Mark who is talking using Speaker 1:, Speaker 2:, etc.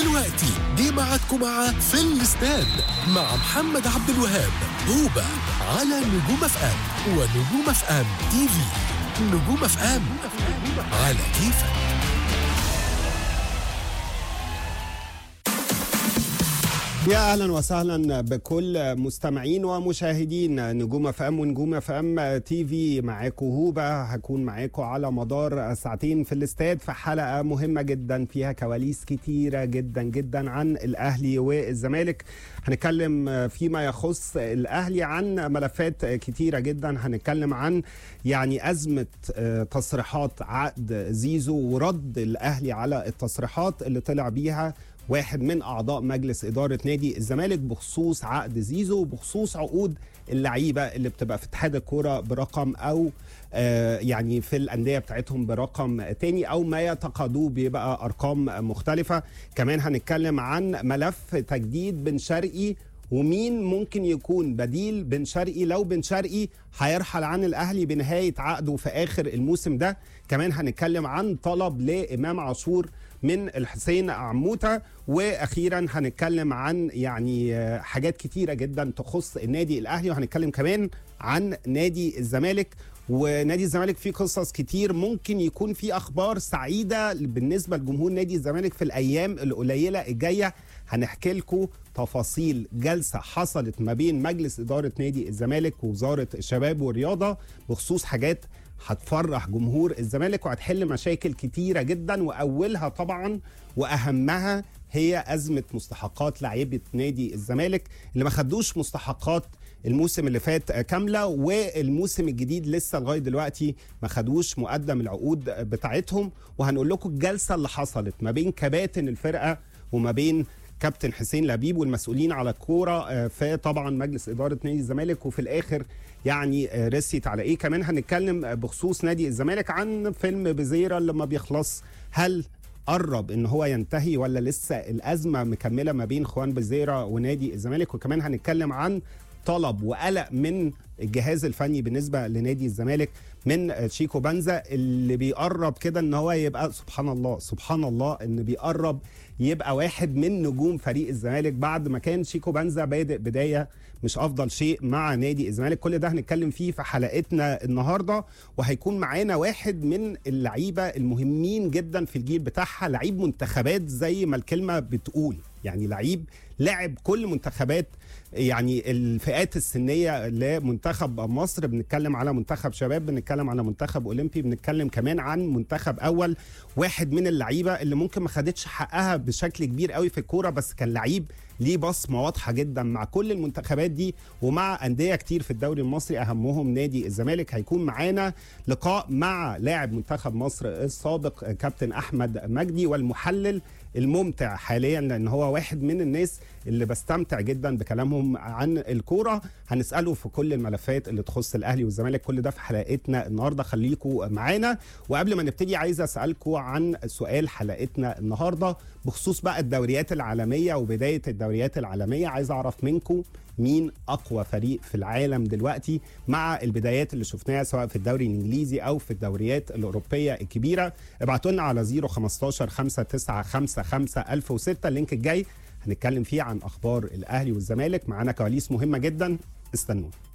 Speaker 1: ودلوقتي جه ميعادكم مع في الاستاد مع محمد عبد الوهاب هوبا على نجوم اف ام ونجوم اف ام تي في نجوم اف ام على كيفك
Speaker 2: يا اهلا وسهلا بكل مستمعين ومشاهدين نجوم اف ام ونجوم اف ام تي في معاكم هوبا هكون معاكم على مدار ساعتين في الاستاد في حلقه مهمه جدا فيها كواليس كتيره جدا جدا عن الاهلي والزمالك هنتكلم فيما يخص الاهلي عن ملفات كتيره جدا هنتكلم عن يعني ازمه تصريحات عقد زيزو ورد الاهلي على التصريحات اللي طلع بيها واحد من اعضاء مجلس اداره نادي الزمالك بخصوص عقد زيزو وبخصوص عقود اللعيبه اللي بتبقى في اتحاد الكوره برقم او آه يعني في الانديه بتاعتهم برقم تاني او ما يتقاضوه بيبقى ارقام مختلفه كمان هنتكلم عن ملف تجديد بن شرقي ومين ممكن يكون بديل بن شرقي لو بن شرقي هيرحل عن الاهلي بنهايه عقده في اخر الموسم ده كمان هنتكلم عن طلب لامام عاشور من الحسين عموته واخيرا هنتكلم عن يعني حاجات كتيره جدا تخص النادي الاهلي وهنتكلم كمان عن نادي الزمالك ونادي الزمالك فيه قصص كتير ممكن يكون في اخبار سعيده بالنسبه لجمهور نادي الزمالك في الايام القليله الجايه هنحكي لكم تفاصيل جلسه حصلت ما بين مجلس اداره نادي الزمالك ووزاره الشباب والرياضه بخصوص حاجات هتفرح جمهور الزمالك وهتحل مشاكل كتيره جدا واولها طبعا واهمها هي ازمه مستحقات لاعيبه نادي الزمالك اللي ما خدوش مستحقات الموسم اللي فات كامله والموسم الجديد لسه لغايه دلوقتي ما خدوش مقدم العقود بتاعتهم وهنقول لكم الجلسه اللي حصلت ما بين كباتن الفرقه وما بين كابتن حسين لبيب والمسؤولين على الكوره في طبعا مجلس اداره نادي الزمالك وفي الاخر يعني رسيت على ايه كمان هنتكلم بخصوص نادي الزمالك عن فيلم بزيره لما بيخلص هل قرب ان هو ينتهي ولا لسه الازمه مكمله ما بين خوان بزيره ونادي الزمالك وكمان هنتكلم عن طلب وقلق من الجهاز الفني بالنسبه لنادي الزمالك من شيكو بنزا اللي بيقرب كده ان هو يبقى سبحان الله سبحان الله ان بيقرب يبقى واحد من نجوم فريق الزمالك بعد ما كان شيكو بنزا بادئ بدايه مش افضل شيء مع نادي الزمالك كل ده هنتكلم فيه في حلقتنا النهارده وهيكون معانا واحد من اللعيبه المهمين جدا في الجيل بتاعها لعيب منتخبات زي ما الكلمه بتقول يعني لعيب لعب كل منتخبات يعني الفئات السنيه لمنتخب مصر بنتكلم على منتخب شباب بنتكلم على منتخب اولمبي بنتكلم كمان عن منتخب اول واحد من اللعيبه اللي ممكن ما خدتش حقها بشكل كبير قوي في الكوره بس كان لعيب ليه بصمه واضحه جدا مع كل المنتخبات دي ومع انديه كتير في الدوري المصري اهمهم نادي الزمالك هيكون معانا لقاء مع لاعب منتخب مصر السابق كابتن احمد مجدي والمحلل الممتع حاليا لان هو واحد من الناس اللي بستمتع جدا بكلامهم عن الكوره هنساله في كل الملفات اللي تخص الاهلي والزمالك كل ده في حلقتنا النهارده خليكم معانا وقبل ما نبتدي عايز اسالكم عن سؤال حلقتنا النهارده بخصوص بقى الدوريات العالميه وبدايه الدوريات العالميه عايز اعرف منكم مين اقوى فريق في العالم دلوقتي مع البدايات اللي شفناها سواء في الدوري الانجليزي او في الدوريات الاوروبيه الكبيره ابعتوا لنا على 015 5955 1006 اللينك الجاي هنتكلم فيه عن اخبار الاهلي والزمالك معانا كواليس مهمه جدا استنونا